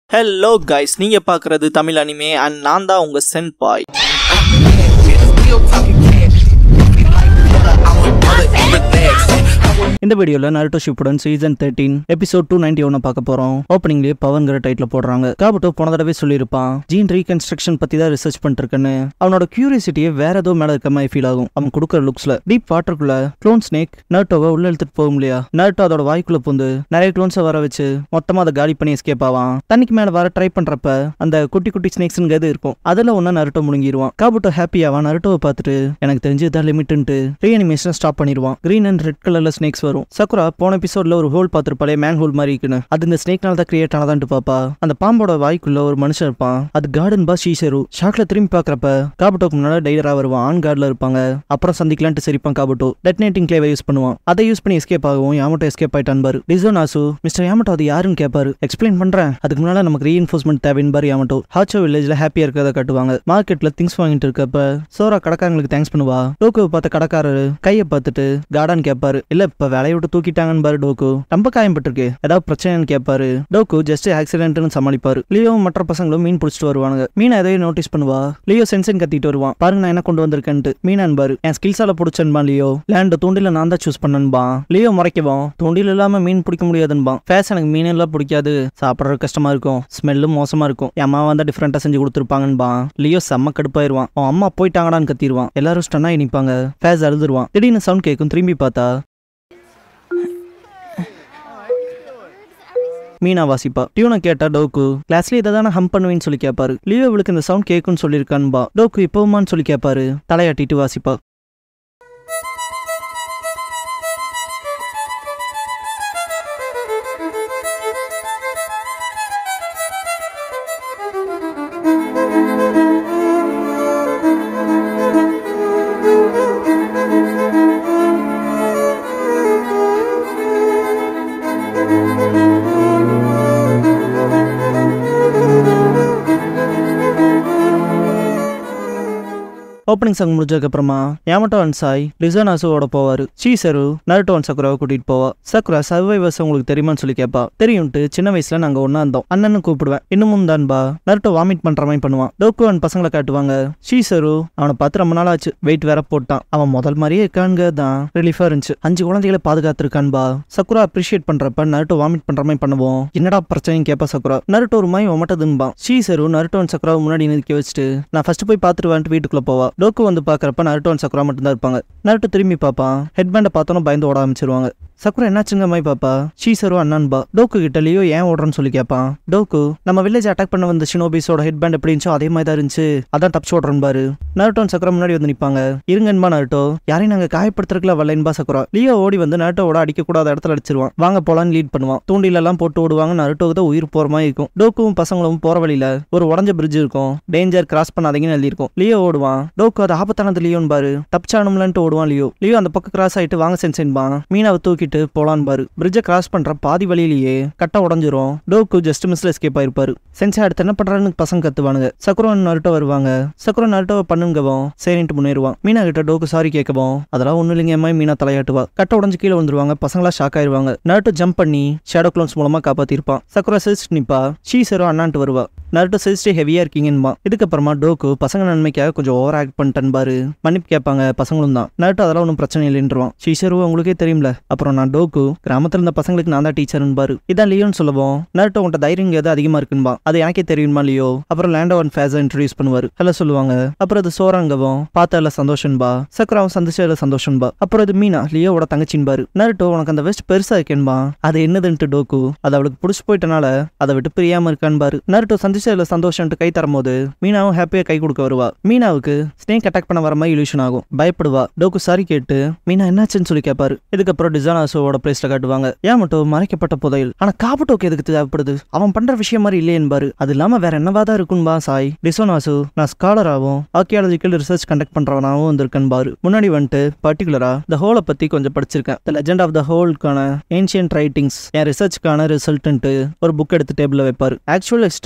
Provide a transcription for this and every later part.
Hello guys நீங்க பார்க்கறது Tamil anime and நான் தான் உங்க சென் பாய் Still talking cash. Like brother, I'm a brother in the bags. இந்த வீடியோல Naruto Shippuden season thirteen episode two ninety ஒன்னு பார்க்க போறோம் ஓப்பனிங்லேயே பவன்கிற டைட்டில் போடுறாங்க காபட்டோ போன தடவை சொல்லியிருப்பான் ஜீன் ரீகன்ஸ்ட்ரக்ஷன் பத்தி தான் ரிசர்ச் பண்ணிட்டு இருக்கேன்னு அவனோட கியூரியாசிட்டியே வேற ஏதோ மேல இருக்க மாதிரி ஃபீல் ஆகும் அவன் கொடுக்குற லுக்ஸ்ல டீப் வாட்டருக்குள்ள க்ளோன் ஸ்னேக் நர்ட்டோவை உள்ள எடுத்துட்டு போகும் இல்லையா நர்ட்டோ அதோட வாய்க்குள்ள புந்து நிறைய க்ளோன்ஸை வர வச்சு மொத்தமா அதை காலி பண்ணி எஸ்கேப் ஆவான் தண்ணிக்கு மேல வர ட்ரை பண்றப்ப அந்த குட்டி குட்டி ஸ்னேக்ஸ்ங்கிறது இருக்கும் அதுல ஒன்னு நருட்டோ முழுங்கிடுவான் காபட்டோ ஹாப்பியாவான் நருட்டோவை பார்த்துட்டு எனக்கு தெரிஞ்சு இதான் லிமிட்ன்ட்டு ரீஅனிமேஷன் ஸ்டாப் பண்ணிடுவான் கிரீன் அண்ட் ரெட் கலர்ல ஸ்னேக்ஸ் வரும் சக்குரா போன எபிசோட்ல ஒரு ஹோல் பார்த்துருப்பாளே மேன் ஹோல் மாதிரி இருக்குன்னு அது இந்த ஸ்னேக்னால தான் கிரியேட் ஆனதான்ட்டு பாப்பா அந்த பாம்போட வாய்க்குள்ள ஒரு மனுஷன் இருப்பான் அது கார்டன் பா ஷீஷரு ஷாக்ல திரும்பி பாக்குறப்ப காபட்டோக்கு முன்னாடி டைலரா வருவான் ஆன் கார்டில் இருப்பாங்க அப்புறம் சந்திக்கலான்ட்டு சிரிப்பான் காபட்டோ டெட்னேட்டிங் கிளேவை யூஸ் பண்ணுவான் அதை யூஸ் பண்ணி எஸ்கேப் ஆகும் யாமட்டோ எஸ்கேப் ஆயிட்டான் பாரு டிசோனாசு மிஸ்டர் யாமட்டோ அது யாருன்னு கேட்பாரு எக்ஸ்பிளைன் பண்றேன் அதுக்கு முன்னால நமக்கு ரீஎன்ஃபோர்ஸ்மெண்ட் தேவைன்னு பாரு யாமட்டோ ஹாச்சோ வில்லேஜ்ல ஹாப்பியா இருக்கிறத காட்டுவாங்க மார்க்கெட்ல திங்ஸ் வாங்கிட்டு இருக்கப்ப சோரா கடைக்காரங்களுக்கு தேங்க்ஸ் பண்ணுவா டோக்குவை பார்த்த கடைக்காரரு கையை பார்த்துட்டு காடான்னு கேட்பாரு இல்ல இப்ப வேலையை விட்டு தூக்கிட்டாங்கன்னு பாரு டோக்கு ரொம்ப காயம்பட்டிருக்கு ஏதாவது பிரச்சனைன்னு கேட்பாரு டோக்கு ஜஸ்ட் ஆக்சிடென்ட்னு சமாளிப்பாரு லியோவும் மற்ற பசங்களும் மீன் பிடிச்சிட்டு வருவானுங்க மீனை எதையும் நோட்டீஸ் பண்ணுவா லியோ சென்சன் கத்திட்டு வருவான் பாருங்க நான் என்ன கொண்டு வந்திருக்கேன்ட்டு மீனான்பாரு என் ஸ்கில்ஸால பிடிச்சன்பா லியோ லேண்ட் தூண்டில நான் தான் சூஸ் பண்ணன்பா லியோ முறைக்குவோம் தூண்டில் இல்லாம மீன் பிடிக்க முடியாதுன்பான் ஃபேஸ் எனக்கு மீன் எல்லாம் பிடிக்காது சாப்பிட்றது கஷ்டமா இருக்கும் ஸ்மெல்லும் மோசமா இருக்கும் என் அம்மா வந்தா டிஃப்ரெண்டா செஞ்சு கொடுத்துருப்பாங்கன்பா லியோ செம்ம கடுப்பாயிருவான் அவன் அம்மா போயிட்டாங்கடான்னு கத்திடுவான் எல்லாரும் ஸ்டன்னா நிப்பாங்க ஃபேஸ் அழுதுருவான் திடீர்னு சவுண்ட் கேட்கும் திரும்பி பார்த்தா மீனா வாசிப்பா டியூனை கேட்டா டோக்கு கிளாஸ்ல இதை தானே ஹம் பண்ணுவேன்னு சொல்லி கேட்பாரு லியோ இவளுக்கு இந்த சவுண்ட் கேட்கும்னு சொல்லியிருக்கான்பா டோக்கு இப்போவுமான்னு சொல்லி கேட்பாரு தலையாட்டிட்டு வாசிப்பா ஓப்பனிங் சாங் முடிஞ்சதுக்கு அப்புறமா யாமட்டோ அண்ட் சாய் லிசனாசுவோட போவாரு சீசரு நருட்டோ அண்ட் சக்குராவை கூட்டிட்டு போவா சக்குரா சர்வைவர்ஸ் உங்களுக்கு தெரியுமான்னு சொல்லி கேட்பா தெரியும்ட்டு சின்ன வயசுல நாங்க ஒண்ணா இருந்தோம் அண்ணன்னு கூப்பிடுவேன் இன்னமும் தான் பா நருட்டோ வாமிட் பண்ற மாதிரி பண்ணுவான் டோக்கு அண்ட் பசங்களை காட்டுவாங்க சீசரு அவனை பார்த்து ரொம்ப நாள் ஆச்சு வெயிட் வேற போட்டான் அவன் முதல் மாதிரியே இருக்காங்க தான் ரிலீஃபா இருந்துச்சு அஞ்சு குழந்தைகளை பாதுகாத்திருக்கான் பா சக்குரா அப்ரிஷியேட் பண்றப்ப நருட்டோ வாமிட் பண்ற மாதிரி பண்ணுவோம் என்னடா பிரச்சனைன்னு கேப்பா சக்குரா நருட்டோ ஒரு மாதிரி ஒமட்டதுன்பா சீசரு நருட்டோ அண்ட் சக்குராவை முன்னாடி நிற்க வச்சுட்டு நான் ஃபர்ஸ்ட் போய் பார்த்துட்டு வந்துட்டு வீட்டுக்குள்ள போவா டோக்கு வந்து பார்க்கறப்ப நருட்டோ அண்ட் சக்குரா மட்டும் தான் இருப்பாங்க நருட்டோ திரும்பி பார்ப்பான் ஹெட்பேண்டை பார்த்தோன்னு பயந்து ஓட ஆரம்பிச்சிருவாங்க சக்குரா என்னாச்சுங்க மாதிரி பாப்பா ஷீசரு அண்ணான்பா டோக்கு கிட்ட லியோ ஏன் ஓடுறன்னு சொல்லி கேட்பான் டோக்கு நம்ம வில்லேஜ் அட்டாக் பண்ண வந்த ஷினோபிஸோட ஹெட் பேண்ட் எப்படி இருந்துச்சோ அதே மாதிரி தான் இருந்துச்சு அதான் தப்பிச்சு ஓடுறேன் பாரு நருட்டோ and சக்குரா முன்னாடி வந்து நிப்பாங்க இருங்கன்பா நருட்டோ யாரையும் நாங்க காயப்படுத்துறதுக்குலாம் வரலன்பா சக்குரா லியோ ஓடி வந்து நருட்டோவோட அடிக்க கூடாத இடத்துல அடிச்சிருவான் வாங்க போலான்னு லீட் பண்ணுவான் தூண்டில எல்லாம் போட்டு ஓடுவாங்க நருட்டோக்கு தான் உயிர் போற மாதிரி இருக்கும் டோக்கும் பசங்களும் போற வழியில ஒரு உடஞ்ச பிரிட்ஜ் இருக்கும் டேஞ்சர் கிராஸ் பண்ணாதீங்கன்னு எழுதியிருக்கும் லியோ ஓடுவான் டோக்கு அது ஆபத்தானது லியோன்னு பாரு தப்பிச்சானும்லன்ட்டு ஓடுவான் லியோ லியோ அந்த பக்கம் கிராஸ் ஆயிட்டு வாங்க சென்சென்பான் மீனாவை தூக்கிட்டு போலான்னு பாரு பிரிட்ஜை கிராஸ் பண்ற பாதி வழியிலேயே கட்ட உடஞ்சிரும் டோக்கு ஜஸ்ட் மிஸ்ல எஸ்கேப் ஆயிருப்பாரு சென்சா அடுத்து என்ன பண்றான்னு பசங்க கத்துவானுங்க சக்குரோன் நருட்டோ வருவாங்க சக்குரோன் நருட்டோவை பண்ணுங்கவும் சரின்ட்டு முன்னேறுவான் மீனா கிட்ட டோக்கு சாரி கேட்கவும் அதெல்லாம் ஒண்ணு இல்லைங்க அம்மா மீனா தலையாட்டுவா கட்ட உடஞ்சு கீழே வந்துருவாங்க பசங்களா ஷாக் ஆயிருவாங்க நருட்டோ ஜம்ப் பண்ணி ஷேடோ க்ளோன்ஸ் மூலமா காப்பாத்திருப்பான் சக்குரா சிரிச்சிட்டு நிப்பா ஷீசரோ அண்ணான்ட்டு வருவா நருட்டோ சிரிச்சிட்டு ஹெவியா இருக்கீங்கன்பா இதுக்கப்புறமா டோக்கு பசங்க நன்மைக்காக கொஞ்சம் ஓவர் ஆக்ட் பண்ணிட்டேன் பாரு மன்னிப்பு கேட்பாங்க பசங்களும் தான் நருட்டோ அதெல்லாம் ஒன்றும் பிரச்சனை இல்லைன்றான் ஷீசரு உங்களுக்கே தெரியும்ல அப்புறம் நான் டோக்கு கிராமத்துல இருந்த பசங்களுக்கு நான் தான் டீச்சர்னு பாரு இதான் லியோன்னு சொல்லுவோம் நருட்டோ உன்ட்ட தைரியம் எது அதிகமா இருக்குன்பா அது எனக்கே தெரியுமா லியோ அப்புறம் லேண்டோ அண்ட் ஃபேஸை இன்ட்ரடியூஸ் பண்ணுவாரு ஹலோ சொல்லுவாங்க அப்புறம் அது சோறாங்கவும் பார்த்ததுல சந்தோஷன்பா சக்கராவும் சந்திச்சதுல சந்தோஷன்பா அப்புறம் இது மீனா லியோவோட தங்கச்சின்பாரு நருட்டோ உனக்கு அந்த வெஸ்ட் பெருசா இருக்கேன்பா அது என்னதுன்ட்டு டோக்கு அது அவளுக்கு பிடிச்சி போயிட்டனால அதை விட்டு பிரியாம இருக்கான்னு பாரு நருட்டோ சந்திச்சதுல சந்தோஷம்ட்டு கை தரும்போது மீனாவும் ஹாப்பியா கை கொடுக்க வருவா மீனாவுக்கு ஸ்னேக் அட்டாக் பண்ண வர மாதிரி இல்யூஷன் ஆகும் பயப்படுவா டோக்கு சாரி கேட்டு மீனா என்னாச்சுன்னு சொல்லி கேட்பாரு இதுக்கப்புறம் டிசானாசோவோட பிளேஸ்ல காட்டுவாங்க ஏன் மட்டும் மறைக்கப்பட்ட புதையல் ஆனா காபட்டோக்கு எதுக்கு தேவைப்படுது அவன் பண்ற விஷயம் மாதிரி இல்லையேன்பாரு அது இல்லாம வேற என்னவா தான் இருக்குன்பா சாய் டிசோனாசு நான் ஸ்காலராகவும் ஆர்கியாலஜிக்கல் ரிசர்ச் கண்டக்ட் பண்றவனாகவும் வந்திருக்கேன் பாரு முன்னாடி வந்துட்டு பர்டிகுலரா த ஹோலை பத்தி கொஞ்சம் படிச்சிருக்கேன் த லெஜெண்ட் ஆஃப் த ஹோல்க்கான ஏன்ஷியன்ட் ரைட்டிங்ஸ் என் ரிசர்ச்க்கான ரிசல்ட்ன்ட்டு ஒரு புக் எடுத்து டேபிள்ல வைப்பாரு ஆக்சுவல் ஹிஸ்டாரிக்கல்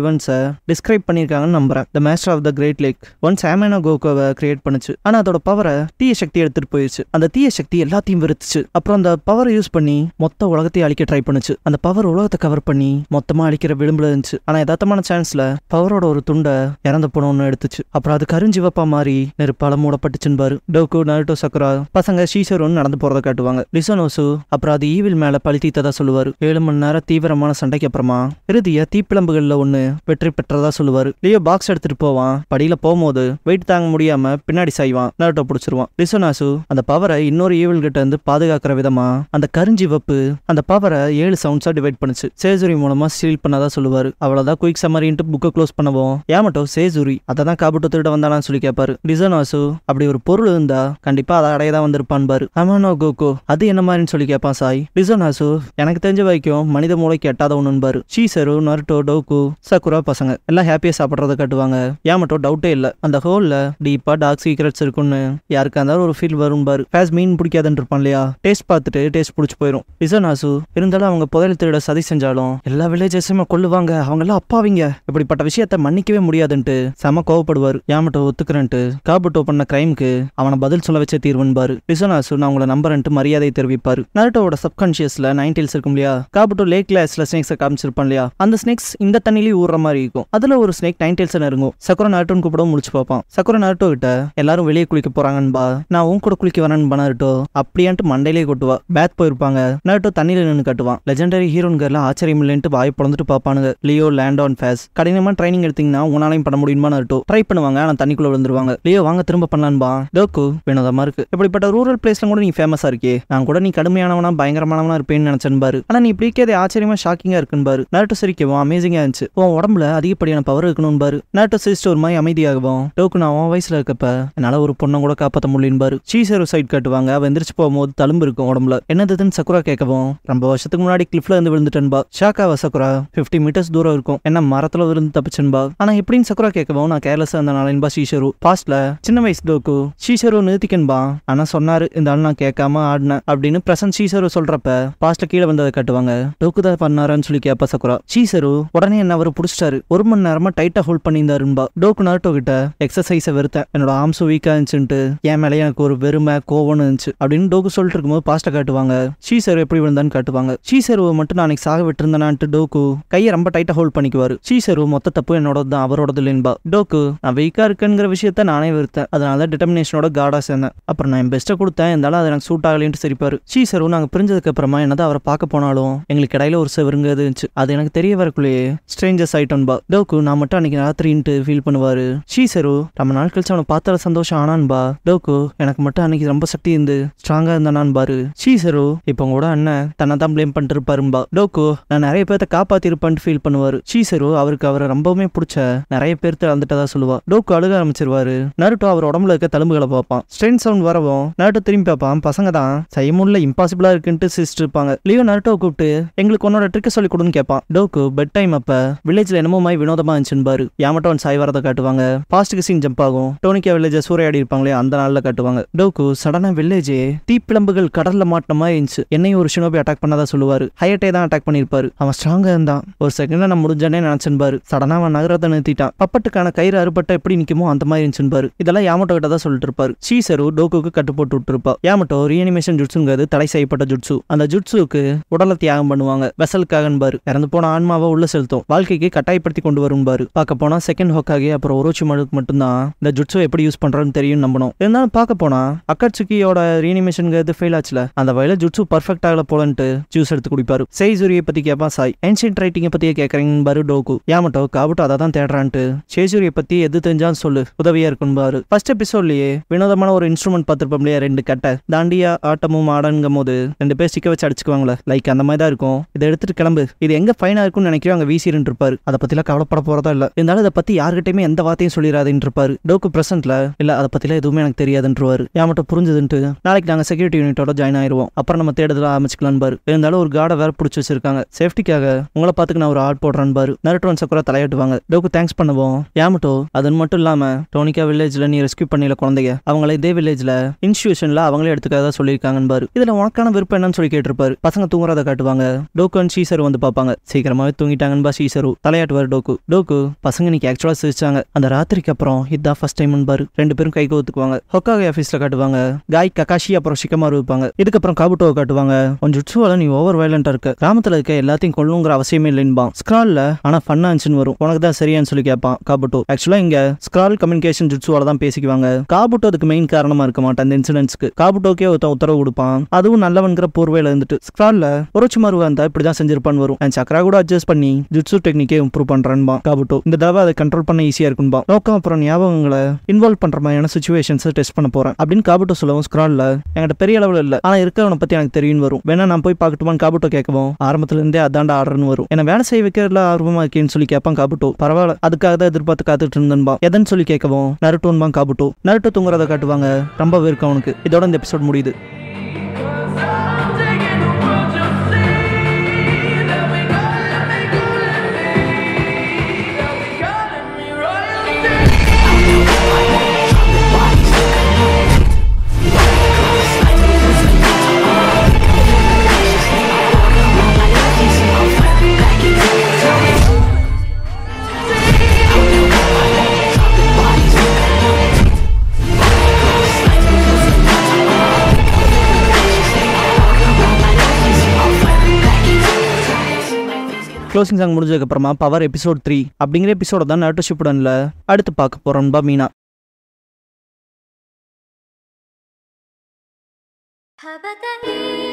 எவன்ஸை டிஸ்கிரைப் பண்ணியிருக்காங்கன்னு நம்புறேன் the master of the great lake once Ameno கோகோவை கிரியேட் பண்ணுச்சு ஆனா அதோட பவரை தீய சக்தி எடுத்துட்டு போயிடுச்சு அந்த தீய சக்தி எல்லாத்தையும் வெறுத்துச்சு அப்புறம் அந்த பவரை யூஸ் பண்ணி மொத்த உலகத்தையும் அழிக்க ட்ரை பண்ணுச்சு அந்த பவர் உலகத்தை கவர் பண்ணி மொத்தமா அழிக்கிற விளிம்புல இருந்துச்சு ஆனா யதார்த்தமான சான்ஸ்ல பவரோட ஒரு துண்டை இறந்து போனோம்னு எடுத்துச்சு அப்புறம் அது கருஞ்சிவப்பா மாறி நெருப்பால மூடப்பட்டுச்சுன்னு பாரு டோக்கு நருட்டோ சக்குரா பசங்க ஷீசரோன்னு நடந்து போறத காட்டுவாங்க லிசோனோசு அப்புறம் அது ஈவில் மேல பழி தீத்ததா சொல்லுவாரு ஏழு மணி நேரம் தீவிரமான சண்டைக்கு அப்புறமா இறுதியா தீப்பிழம்புகள்ல ஒண்ணு வெற்றி பெற்றதா சொல்லுவாரு லியோ பாக்ஸ் எடுத்துட்டு போவான் படியில போகும்போது வெயிட் தாங்க முடியாம பின்னாடி சாய்வான் நருட்டோ பிடிச்சிருவான் லிசோனாசு அந்த பவரை இன்னொரு ஈவில் கிட்ட இருந்து பாதுகாக்கிற விதமா அந்த கருஞ்சிவப்பு அந்த பவரை ஏழு சவுண்ட்ஸா டிவைட் பண்ணுச்சு சேசுரி மூலமா சீல் பண்ணதா சொல்லுவாரு அவ்வளவுதான் குயிக் சம்மரின்ட்டு புக்கை க்ளோஸ் பண்ணவும் ஏமாட்டோ சேசுரி அதை தான் காபுட்டோ திருட வந்தானான்னு சொல்லி கேட்பாரு லிசோனாசு அப்படி ஒரு பொருள் இருந்தா கண்டிப்பா அதை அடைய தான் வந்திருப்பான் பாரு அமானோ கோகோ அது என்ன மாதிரின்னு சொல்லி கேட்பான் சாய் லிசோனாசு எனக்கு தெரிஞ்ச வரைக்கும் மனித மூளைக்கு எட்டாத ஒண்ணுன்னு பாரு ஷீசரு நருட்டோ டோக்கு சக்குரா பசங்க எல்லாம் ஹாப்பியா சாப்பிட்றத காட்டுவாங்க ஏமாட்டோ டவுட்டே இல்ல அந்த ஹோல்ல டீப்பா டார்க் சீக்ரெட்ஸ் இருக்குன்னு யாருக்கா இருந்தாலும் ஒரு ஃபீல் வரும் பாரு ஃபேஸ் மீன் பிடிக்காதுன்னு இருப்பான் இல்லையா டேஸ்ட் பார்த்துட்டு டேஸ்ட் பிடிச்சி போயிடும் லிசோனாசு இருந்தாலும் அவங்க புதையல் திருட சதி செஞ்சாலும் எல்லா வில்லேஜஸுமே கொல்லுவாங்க அவங்க எல்லாம் அப்பாவிங்க இப்படிப்பட்ட விஷயத்த மன்னிக்கவே முடியாதுன்ட்டு செம கோவப்படுவார் யாமட்டோ ஒத்துக்கிறேன்ட்டு காபுட்டோ பண்ண கிரைம்க்கு அவனை பதில் சொல்ல வச்ச தீர்வுன்பாரு லிசோனாசு நான் உங்களை நம்புறேன்ட்டு மரியாதை தெரிவிப்பாரு நருட்டோவோட சப்கான்ஷியஸ்ல நைன்டீல்ஸ் இருக்கும் இல்லையா காபுட்டோ லேக் கிளாஸ்ல ஸ்னேக்ஸை காமிச்சிருப்பான் இல்லையா அந்த ஸ்னேக்ஸ் இந்த தண்ணிலையும் ஊறுற மாதிரி இருக்கும் அதுல ஒரு ஸ்னேக் நைன் டெயில்ஸ் நெருங்கும் சக்குர நாட்டோன்னு கூப்பிடவும் முடிச்சு பார்ப்பான் சக்குர நாட்டோ கிட்ட எல்லாரும் வெளியே குளிக்க போறாங்கன்பா நான் உன் கூட குளிக்க வரேன்னு நாருட்டோ அப்படியான்ட்டு மண்டையிலே கொட்டுவா பேத் போயிருப்பாங்க நாருட்டோ தண்ணியில நின்று கட்டுவான் லெஜெண்டரி ஹீரோன்கர்ல ஆச்சரியம் இல்லைன்ட்டு வாய் பொழந்துட்டு பார்ப்பானுங்க லியோ லேண்ட் ஆன் ஃபேஸ் கடினமா ட்ரைனிங் எடுத்தீங்கன்னா உங்களாலையும் பண்ண முடியுமா நாருட்டோ ட்ரை பண்ணுவாங்க ஆனா தண்ணிக்குள்ள விழுந்துருவாங்க லியோ வாங்க திரும்ப பண்ணலான்பா டோக்கு வினோதமா இருக்கு இப்படிப்பட்ட ரூரல் பிளேஸ்ல கூட நீ ஃபேமஸா இருக்கே நான் கூட நீ கடுமையானவனா பயங்கரமானவனா இருப்பேன்னு நினைச்சேன் பாரு ஆனா நீ இப்படி இருக்கே ஆச்சரியமா ஷாக்கிங்கா இருக்குன்னு பாரு நாருட்டோ சிரிக்கவும் அமேசிங்கா இருந்துச்சு உன் உடம்புல அதிகப்படியான பவர் இருக்கணும் பாரு நாருட்டோ சிரிச்சிட்டு ஒரு மாதிரி அமைதியாகவும் டோக்கு நான் உன் வயசுல இருக்கப்ப என்னால ஒரு பொண்ணை கூட காப்பாத்த முடியும் பாரு சீசர் சைட் காட்டுவாங்க அவ எந்திரிச்சு போகும்போது தழும்பு இருக்கும் உடம்புல என்னதுன்னு சக்குரா கேட்கவும் ரொம்ப வருஷத்துக்கு முன்னாடி கிளிஃப்ல இருந்து விழுந்துட்டேன்பா ஷாக்காவா சக்குரா 50 மீட்டர்ஸ் தூரம் இருக்கும் என்ன மரத்துல விழுந்து தப்பிச்சேன்பா ஆனா எப்படின்னு சக்குரா கேட்கவும் நான் கேர்லெஸ் இருந்தனாலன்பா ஷீஷரு பாஸ்ட்ல சின்ன வயசு டோக்கு ஷீஷரு நிறுத்திக்கன்பா ஆனா சொன்னாரு இந்த ஆள் நான் கேட்காம ஆடினேன் அப்படின்னு பிரசன்ட் ஷீஷரு சொல்றப்ப பாஸ்ட்ல கீழே வந்ததை காட்டுவாங்க டோக்கு தான் பண்ணாரான்னு சொல்லி கேப்பா சக்குரா ஷீசரு உடனே என்ன அவர் புடிச்சிட்டாரு ஒரு மணி நேரமா டைட்டா ஹோல்ட் பண்ணியிருந்தாருன்பா டோக்கு நாட்டோ கிட்ட எக்ஸசைஸை வெறுத்தேன் என்னோட ஆம்ஸும் வீக்கா இருந்துச்சுன்ட்டு என் மேலே எனக்கு ஒரு வெறுமை கோவம்னு இருந்துச்சு அப்படின்னு டோக்கு சொல்லிட்டு இருக்கும்போது பாஸ்ட்டை காட்டுவாங்க ஷீசர் எப்படி விழுந்தான்னு காட்டுவாங்க ஷீசருவை மட்டும் நான் அன்னைக்கு சாக விட்டுருந்தேனான்ட்டு டோக்கு கையை ரொம்ப டைட்டா ஹோல்ட் பண்ணிக்குவாரு ஷீசரு மொத்த தப்பு என்னோட தான் அவரோடது இல்லைன்பா டோக்கு நான் வீக்கா இருக்கேங்கிற விஷயத்த நானே வெறுத்தேன் அதனால டிட்டர்மினேஷனோட காடா சேர்ந்தேன் அப்புறம் நான் என் பெஸ்ட்டை கொடுத்தேன் இருந்தாலும் அது எனக்கு சூட் ஆகலைன்ட்டு சிரிப்பாரு ஷீசரு நாங்க பிரிஞ்சதுக்கு அப்புறமா என்னதான் அவரை பார்க்க போனாலும் எங்களுக்கு இடையில ஒரு செவருங்க இருந்துச்சு அது எனக்கு தெரிய வரக்குள்ளேயே ஸ்ட்ரேஞ்சர்ஸ் ஆயிட்டோன்பா டோக்கு நான் மட்டும் அன்னைக்கு ராத்திரின்ட்டு ஃபீல் பண்ணுவாரு ஷீசரு ரொம்ப நாள் கழிச்சு அவனை பார்த்தால சந்தோஷம் ஆனான்பா டோக்கு எனக்கு மட்டும் அன்னைக்கு ரொம்ப சக்தி இருந்து ஸ்ட்ராங்கா இருந்தானான் பாரு ஷீசரு இப்போ கூட அண்ணன் தன்னை தான் ப்ளேம் பண்ணிட்டு இருப்பாரும்பா டோக்கு நான் நிறைய பேர்த்த காப்பாத்திருப்பான்ட்டு ஃபீல் பண்ணுவாரு ஷீசரு அவருக்கு அவரை ரொம்பவுமே பிடிச்ச நிறைய பேர்த்த இழந்துட்டதா சொல்லுவா டோக்கு அழுக ஆரம்பிச்சிருவாரு நருட்டோ அவர் உடம்புல இருக்க தழும்புகளை பார்ப்பான் ஸ்ட்ரெயின் சவுண்ட் வரவும் நருட்டோ திரும்பி பார்ப்பான் பசங்க தான் செய்ய முடியல இம்பாசிபிளா இருக்குன்ட்டு சிரிச்சிட்டு இருப்பாங்க லியோ நருட்டோ கூப்பிட்டு எங்களுக்கு உன்னோட ட்ரிக்க சொல்லி கொடுன்னு கேட்பான் டோக்கு பெட் டைம் அப்ப வில்லேஜ்ல என்னமோ மாதிரி வினோதமா இருந்துச்சுன்னு பாரு யாமட்டோன் சாய் வரதை காட்டுவாங்க பாஸ்ட்டுக்கு சீன் ஜம்ப் ஆகும் டோனிக்கா வில்லேஜ சூறையாடி இருப்பாங்களே அந்த நாள்ல காட்டுவாங்க டோக்கு சடனா வில்லேஜே தீப்பிழம்புகள் கடல்ல மாட்டின மாதிரி இருந்துச்சு என்னையும் ஒரு ஷினோபி அட்டாக் பண்ணதா சொல்லுவாரு ஹையட்டே தான் அட்டாக் பண்ணிருப்பாரு அவன் ஸ்ட்ராங்கா இருந்தான் ஒரு செகண்ட் நான் முடிஞ்சானே நினைச்சேன் பாரு சடனா அவன் நகரத்தை நிறுத்திட்டான் பப்பட்டுக்கான கயிறு அறுபட்ட எப்படி நிக்குமோ அந்த மாதிரி இருந்துச்சுன்னு பாரு இதெல்லாம் யாமட்டோ கிட்ட தான் சொல்லிட்டு இருப்பாரு சீசரு டோக்குக்கு கட்டு போட்டு விட்டுருப்பா யாமட்டோ ரீஅனிமேஷன் ஜுட்ஸுங்கிறது தடை செய்யப்பட்ட ஜுட்ஸு அந்த ஜுட்ஸுக்கு உடலை தியாகம் பண்ணுவாங்க வெசலுக்காகன்னு பாரு இறந்து போன ஆன்மாவை உள்ள செலுத்தும் வாழ்க்கைக்கு கட்டாயப்படுத்தி கொண்டு வரும் பாரு பார்க்க போனா செகண்ட் ஹோக்காகி அப்புறம் ஒரோச்சி மழுக்கு மட்டும்தான் இந்த ஜுட்ஸு எப்படி யூஸ் பண்றோம்னு தெரியும் நம்பணும் இருந்தாலும் பார்க்க போனா அக்கட்சுக்கியோட ரீனிமேஷனுங்கிறது ஃபெயில் ஆச்சுல அந்த வயல ஜுட்ஸு பர்ஃபெக்ட் ஆகல போலன்ட்டு ஜூஸ் எடுத்து குடிப்பாரு சேசூரியை பத்தி கேட்பான் சாய் ஏன்ஷியன்ட் ரைட்டிங்கை பத்தியே கேட்கறீங்க பாரு டோக்கு யாமட்டோ காபுட்டோ அதை தான் தேடுறான்ட்டு சேசூரியை பத்தி எது தெரிஞ்சாலும் சொல்லு உதவியா இருக்கும் பாரு ஃபர்ஸ்ட் எபிசோட்லயே வினோதமான ஒரு இன்ஸ்ட்ருமெண்ட் பார்த்துருப்போம் இல்லையா ரெண்டு கட்டை தாண்டியா ஆட்டமும் ஆடங்கும் போது ரெண்டு பேர் ஸ்டிக்க வச்சு அடிச்சுக்குவாங்களே லைக் அந்த மாதிரி தான் இருக்கும் இதை எடுத்துட்டு கிளம்பு இது எங்க ஃபைனா இருக்கும்னு நினைக்கிறோம் அங்க வீசிட்டு இருப்பாரு அதை பத்திலாம் கவலைப்பட போறதா இல்ல இருந்தாலும் இதை பத்தி யார்கிட்டயுமே எந்த வார்த்தையும் சொல்லிடாதுன்னு இருப்பாரு டோக்கு பிரசன்ட்ல இல்ல அதை பத்திலாம் எதுவுமே எனக்கு தெரியாதுன்றவாரு யாமட்டோ புரிஞ்சுதுன்ட்டு நாளைக்கு நாங்க செக்யூரிட்டி யூனிட்டோட ஜாயின் ஆயிருவோம் அப்புறம் நம்ம தேடுதல ஆரம்பிச்சுக்கலாம் பாரு இருந்தாலும் ஒரு காடை வேற பிடிச்சி வச்சிருக்காங்க சேஃப்டிக்காக உங்களை பார்த்துக்கு நான் ஒரு ஆட் போடுறேன் பாரு நருட்டோன் சக்குரா தலையாட்டுவாங்க டோக்கு தேங்க்ஸ் பண்ணுவோம் யாமட்டோ அது மட்டும் இல்லாம டோனிக்கா வில்லேஜ்ல நீ ரெஸ்கியூ பண்ணில குழந்தைங்க அவங்கள இதே வில்லேஜ்ல இன்ஸ்டியூஷன்ல அவங்களே எடுத்துக்காத சொல்லியிருக்காங்கன்னு பாரு இதுல உனக்கான விருப்பம் என்னன்னு சொல்லி கேட்டிருப்பாரு பசங்க தூங்குறத காட்டுவாங்க டோக்கன் ஷீசர் வந்து பார்ப்பாங்க சீக்கிரமாவே தூங்கிட்டாங்கன்னு பா ஷீசரு தலையை தலையாட்டுவார் டோக்கு டோக்கு பசங்க இன்னைக்கு ஆக்சுவலா சிரிச்சாங்க அந்த ராத்திரிக்கு அப்புறம் இதுதான் ஃபர்ஸ்ட் டைம் பாரு ரெண்டு பேரும் கை கோத்துக்குவாங்க ஹொக்காகே ஆஃபீஸ்ல காட்டுவாங்க காய் ககாஷி அப்புறம் ஷிக்கமாரு வைப்பாங்க இதுக்கப்புறம் காபுட்டோவை காட்டுவாங்க கொஞ்சம் உச்சுவால நீ ஓவர் வயலண்டா இருக்க கிராமத்துல இருக்க எல்லாத்தையும் கொள்ளணுங்கிற அவசியமே இல்லைன்பான் ஸ்க்ரால்ல ஆனா ஃபன்னா இருந்துச்சுன்னு வரும் உனக்கு தான் சரியான்னு சொல்லி கேட்பான் காபுட்டோ ஆக்சுவலா இங்க ஸ்க்ரால் கம்யூனிகேஷன் ஜுட்சுவால தான் பேசிக்குவாங்க காபுட்டோ அதுக்கு மெயின் காரணமா இருக்க மாட்டான் அந்த இன்சிடென்ட்ஸ்க்கு காபுட்டோக்கே ஒருத்தன் உத்தரவு கொடுப்பான் அதுவும் நல்லவன்கிற போர்வையில இருந்துட்டு ஸ்க்ரால்ல ஒரோச்சிமாரு வந்தா இப்படிதான் செஞ்சிருப்பான்னு வரும் அண்ட் சக்ரா கூட அட்ஜஸ்ட் பண்ணி ஜுட்சு டெக்னிக்கே இம்ப்ரூவ் பண்றான்பா காபுட்டோ இந்த தடவை அதை கண்ட்ரோல் பண்ண ஈஸியா இருக்கும்பா நோக்கம் அப்புறம் ஞாபகங்களை இன்வால்வ் பண்ற மாதிரியான சுச்சுவேஷன்ஸை டெஸ்ட் பண்ண போறேன் அப்படின்னு காபுட்டோ சொல்லவும் ஸ்க்ரால்ல என்கிட்ட பெரிய அளவில் இல்ல ஆனா இருக்கிறவனை பத்தி எனக்கு தெரியும்னு வரும் வேணா நான் போய் பார்க்கட்டுமான்னு காபுட்டோ கேட்கவும் ஆரம்பத்துல இருந்தே அதாண்ட ஆர்டர்னு வரும் என்ன வேலை செய்ய வைக்கிறதுல ஆர்வமா இருக்கேன்னு சொல்லி கேட்பான் காபுட்டோ பரவாயில்ல அதுக்காக தான் எதிர்பார்த்து காத்துட்டு இருந்தன்பா எதன்னு சொல்லி கேட்கவும் நருட்டோன்பா காபுட்டோ நருட்டோ தூங்குறத காட்டுவாங்க ரொம்ப இருக்கு அவனுக்கு இதோட இந்த எபிசோட் முடியுது க்ளோசிங் சாங் முடிஞ்சதுக்கு அப்புறமா பவர் எபிசோட் த்ரீ அப்படிங்கிற எபிசோட தான் நட்டு ஷிப்புடன்ல அடுத்து பார்க்க போறோம்பா மீனா 羽ばたい